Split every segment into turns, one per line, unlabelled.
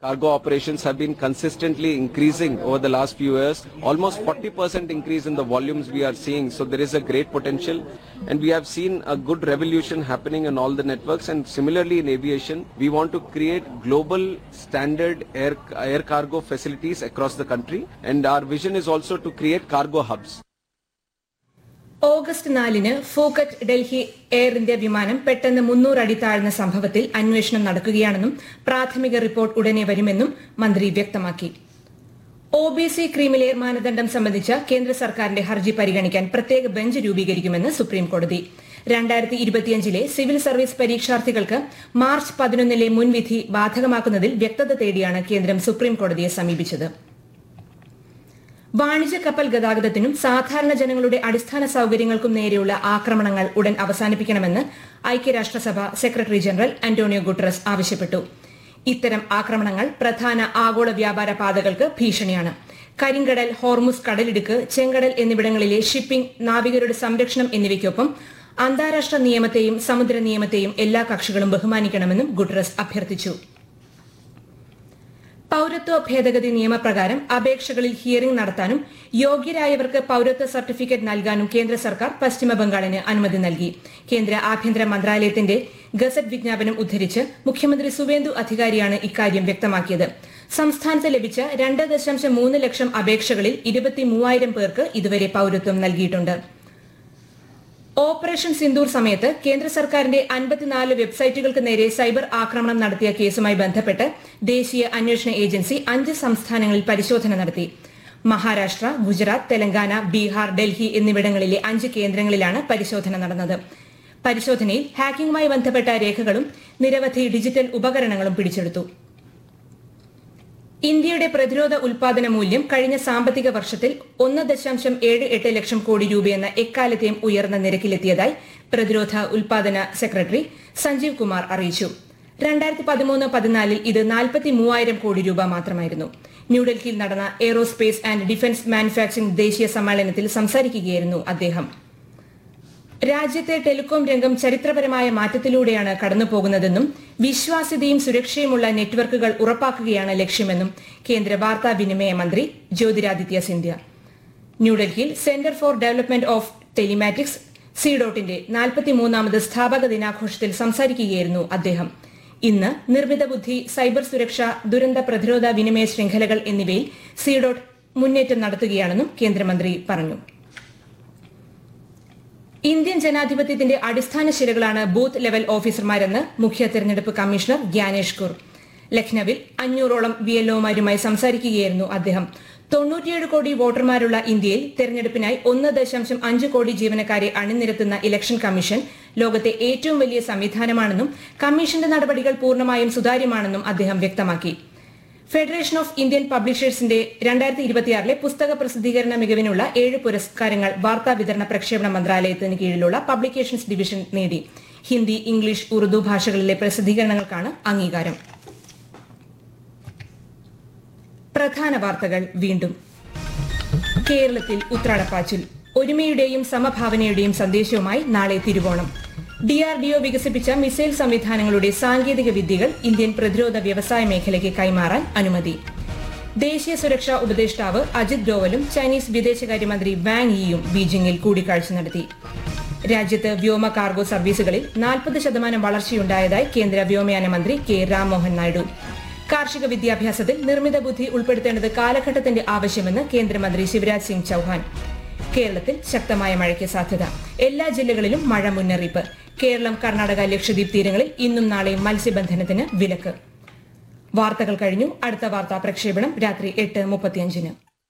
Cargo operations have been consistently increasing over the last few years, almost 40% increase in the volumes we are seeing. So there is a great potential and we have seen a good revolution happening in all the networks and similarly in aviation, we want to create global standard air, air cargo facilities across the country and our vision is also to create cargo hubs.
August നാലിന് Phuket Delhi Air India വിമാനം പെട്ടെന്ന് മുന്നൂറ് അടി താഴ്ന്ന സംഭവത്തിൽ അന്വേഷണം നടക്കുകയാണെന്നും പ്രാഥമിക report ഉടനെ വരുമെന്നും മന്ത്രി വ്യക്തമാക്കി ഒ ബി സി ക്രീമിലെയർ മാനദണ്ഡം സംബന്ധിച്ച കേന്ദ്ര സർക്കാരിന്റെ ഹർജി പരിഗണിക്കാൻ പ്രത്യേക ബെഞ്ച് രൂപീകരിക്കുമെന്ന് സുപ്രീം കോടതി രണ്ടായിരത്തി ഇരുപത്തിയഞ്ചിലെ സിവിൽ സർവീസ് പരീക്ഷാർത്ഥികൾക്ക് മാർച്ച് പതിനൊന്നിലെ മുൻവിധി ബാധകമാക്കുന്നതിൽ വ്യക്തത തേടിയാണ് കേന്ദ്രം സുപ്രീം കോടതിയെ സമീപിച്ചത് വാണിജ്യ കപ്പൽ ഗതാഗതത്തിനും സാധാരണ ജനങ്ങളുടെ അടിസ്ഥാന സൌകര്യങ്ങൾക്കും നേരെയുള്ള ആക്രമണങ്ങൾ ഉടൻ അവസാനിപ്പിക്കണമെന്ന് ഐക്യരാഷ്ട്രസഭ സെക്രട്ടറി ജനറൽ അന്റോണിയോ ഗുട്ടറസ് ആവശ്യപ്പെട്ടു ഇത്തരം ആക്രമണങ്ങൾ പ്രധാന ആഗോള വ്യാപാര പാതകൾക്ക് ഭീഷണിയാണ് കരിങ്കടൽ ഹോർമുസ് കടലിടുക്ക് ചെങ്കടൽ എന്നിവിടങ്ങളിലെ ഷിപ്പിംഗ് നാവികരുടെ സംരക്ഷണം എന്നിവയ്ക്കൊപ്പം അന്താരാഷ്ട്ര നിയമത്തെയും സമുദ്ര നിയമത്തെയും എല്ലാ കക്ഷികളും ബഹുമാനിക്കണമെന്നും ഗുട്ടറസ് അഭ്യർത്ഥിച്ചു പൌരത്വ ഭേദഗതി നിയമപ്രകാരം അപേക്ഷകളിൽ ഹിയറിംഗ് നടത്താനും യോഗ്യരായവർക്ക് പൌരത്വ സർട്ടിഫിക്കറ്റ് നൽകാനും കേന്ദ്ര സർക്കാർ പശ്ചിമ ബംഗാളിന് അനുമതി നൽകി കേന്ദ്ര ആഭ്യന്തര മന്ത്രാലയത്തിന്റെ ഗസറ്റ് വിജ്ഞാപനം ഉദ്ധരിച്ച് മുഖ്യമന്ത്രി സുവേന്ദു അധികാരിയാണ് ഇക്കാര്യം വ്യക്തമാക്കിയത് സംസ്ഥാനത്ത് ലഭിച്ച രണ്ട് ദശാംശം മൂന്ന് ലക്ഷം അപേക്ഷകളിൽ ഇരുപത്തി മൂവായിരം പേർക്ക് ഇതുവരെ പൌരത്വം നൽകിയിട്ടുണ്ട് ഓപ്പറേഷൻ സിന്ദൂർ സമയത്ത് കേന്ദ്ര സർക്കാരിന്റെ അൻപത്തിനാല് വെബ്സൈറ്റുകൾക്ക് നേരെ സൈബർ ആക്രമണം നടത്തിയ കേസുമായി ബന്ധപ്പെട്ട് ദേശീയ അന്വേഷണ ഏജൻസി അഞ്ച് സംസ്ഥാനങ്ങളിൽ പരിശോധന നടത്തി മഹാരാഷ്ട്ര ഗുജറാത്ത് തെലങ്കാന ബീഹാർ ഡൽഹി എന്നിവിടങ്ങളിലെ അഞ്ച് കേന്ദ്രങ്ങളിലാണ് പരിശോധന നടന്നത് പരിശോധനയിൽ ഹാക്കിംഗുമായി ബന്ധപ്പെട്ട രേഖകളും നിരവധി ഡിജിറ്റൽ ഉപകരണങ്ങളും പിടിച്ചെടുത്തു ഇന്ത്യയുടെ പ്രതിരോധ ഉൽപാദന മൂല്യം കഴിഞ്ഞ സാമ്പത്തിക വർഷത്തിൽ ഒന്ന് ദശാംശം ഏഴ് എട്ട് ലക്ഷം കോടി രൂപയെന്ന എക്കാലത്തെയും ഉയർന്ന നിരക്കിലെത്തിയതായി പ്രതിരോധ ഉൽപാദന സെക്രട്ടറി സഞ്ജീവ് കുമാർ അറിയിച്ചു രണ്ടായിരത്തി പതിമൂന്ന് പതിനാലിൽ ഇത് നാൽപ്പത്തി മൂവായിരം കോടി രൂപ മാത്രമായിരുന്നു ന്യൂഡൽഹിയിൽ നടന്ന എയ്റോസ്പേസ് ആൻഡ് ഡിഫൻസ് മാനുഫാക്ചറിംഗ് ദേശീയ സമ്മേളനത്തിൽ സംസാരിക്കുകയായിരുന്നു അദ്ദേഹം രാജ്യത്തെ ടെലികോം രംഗം ചരിത്രപരമായ മാറ്റത്തിലൂടെയാണ് കടന്നുപോകുന്നതെന്നും വിശ്വാസ്യതയും സുരക്ഷയുമുള്ള നെറ്റ്വർക്കുകൾ ഉറപ്പാക്കുകയാണ് ലക്ഷ്യമെന്നും കേന്ദ്ര വാർത്താവിനിമയ മന്ത്രി ജ്യോതിരാദിത്യ സിന്ധ്യ ന്യൂഡൽഹിയിൽ centre for development of telematics സിഡോട്ടിന്റെ നാൽപ്പത്തിമൂന്നാമത് സ്ഥാപക ദിനാഘോഷത്തിൽ സംസാരിക്കുകയായിരുന്നു അദ്ദേഹം ഇന്ന് നിർമ്മിത ബുദ്ധി സൈബർ സുരക്ഷ ദുരന്ത പ്രതിരോധ വിനിമയ ശൃംഖലകൾ എന്നിവയിൽ സിഡോട്ട് മുന്നേറ്റം നടത്തുകയാണെന്നും കേന്ദ്രമന്ത്രി പറഞ്ഞു ഇന്ത്യൻ ജനാധിപത്യത്തിന്റെ അടിസ്ഥാന ശിലകളാണ് ബൂത്ത് ലെവൽ ഓഫീസർമാരെന്ന് മുഖ്യ തെരഞ്ഞെടുപ്പ് കമ്മീഷണർ ഗ്യാനേഷ് കുർ ലക്നൌവിൽ അഞ്ഞൂറോളം വി എൽഒമാരുമായി സംസാരിക്കുകയായിരുന്നു അദ്ദേഹം തൊണ്ണൂറ്റിയേഴ് കോടി വോട്ടർമാരുള്ള ഇന്ത്യയിൽ തെരഞ്ഞെടുപ്പിനായി ഒന്ന് ദശാംശം അഞ്ച് കോടി ജീവനക്കാരെ അണിനിരത്തുന്ന ഇലക്ഷൻ കമ്മീഷൻ ലോകത്തെ ഏറ്റവും വലിയ സംവിധാനമാണെന്നും കമ്മീഷന്റെ നടപടികൾ പൂർണ്ണമായും സുതാര്യമാണെന്നും അദ്ദേഹം വ്യക്തമാക്കി ഫെഡറേഷൻ ഓഫ് ഇന്ത്യൻ പബ്ലിഷേഴ്സിന്റെ രണ്ടായിരത്തി ഇരുപത്തിയാറിലെ പുസ്തക പ്രസിദ്ധീകരണ മികവിനുള്ള ഏഴ് പുരസ്കാരങ്ങൾ വാർത്താ വിതരണ പ്രക്ഷേപണ മന്ത്രാലയത്തിന് കീഴിലുള്ള പബ്ലിക്കേഷൻസ് ഡിവിഷൻ നേടി ഹിന്ദി ഇംഗ്ലീഷ് ഉറുദു ഭാഷകളിലെ പ്രസിദ്ധീകരണങ്ങൾക്കാണ് അംഗീകാരം പ്രധാന വാർത്തകൾ വീണ്ടും കേരളത്തിൽ ഉത്രാടപ്പാച്ചിൽ ഒരുമയുടെയും സമഭാവനയുടെയും സന്ദേശവുമായി നാളെ തിരുവോണം ഡിആർഡിഒ വികസിപ്പിച്ച മിസൈൽ സംവിധാനങ്ങളുടെ സാങ്കേതിക വിദ്യകൾ ഇന്ത്യൻ പ്രതിരോധ വ്യവസായ മേഖലയ്ക്ക് കൈമാറാൻ അനുമതി ദേശീയ സുരക്ഷാ ഉപദേഷ്ടാവ് അജിത് ഡോവലും ചൈനീസ് വിദേശകാര്യമന്ത്രി വാങ് യിയും ബീജിംഗിൽ കൂടിക്കാഴ്ച നടത്തി രാജ്യത്ത് വ്യോമ കാർഗോ സർവീസുകളിൽ നാൽപ്പത് ശതമാനം വളർച്ചയുണ്ടായതായി കേന്ദ്ര വ്യോമയാന മന്ത്രി കെ രാംമോഹൻ നായിഡു കാർഷിക വിദ്യാഭ്യാസത്തിൽ നിർമ്മിത ബുദ്ധി ഉൾപ്പെടുത്തേണ്ടത് കാലഘട്ടത്തിന്റെ ആവശ്യമെന്ന് കേന്ദ്രമന്ത്രി ശിവരാജ് സിംഗ് ചൌഹാൻ കേരളത്തിൽ ശക്തമായ മഴയ്ക്ക് സാധ്യത എല്ലാ ജില്ലകളിലും മഴ മുന്നറിയിപ്പ് കേരളം കർണാടക ലക്ഷദ്വീപ് തീരങ്ങളിൽ ഇന്നും നാളെയും മത്സ്യബന്ധനത്തിന് വിലക്ക് വാർത്തകൾ കഴിഞ്ഞു അടുത്ത വാർത്താ പ്രക്ഷേപണം രാത്രി എട്ട് മുപ്പത്തിയഞ്ചിന്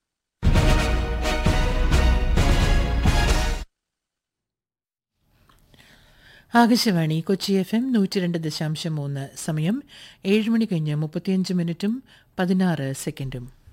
ആകാശവാണി കൊച്ചി എഫ് എം നൂറ്റി രണ്ട് ദശാംശം മൂന്ന് സമയം ഏഴ് മണി കഴിഞ്ഞ് മുപ്പത്തിയഞ്ച് മിനിറ്റും പതിനാറ് സെക്കൻഡും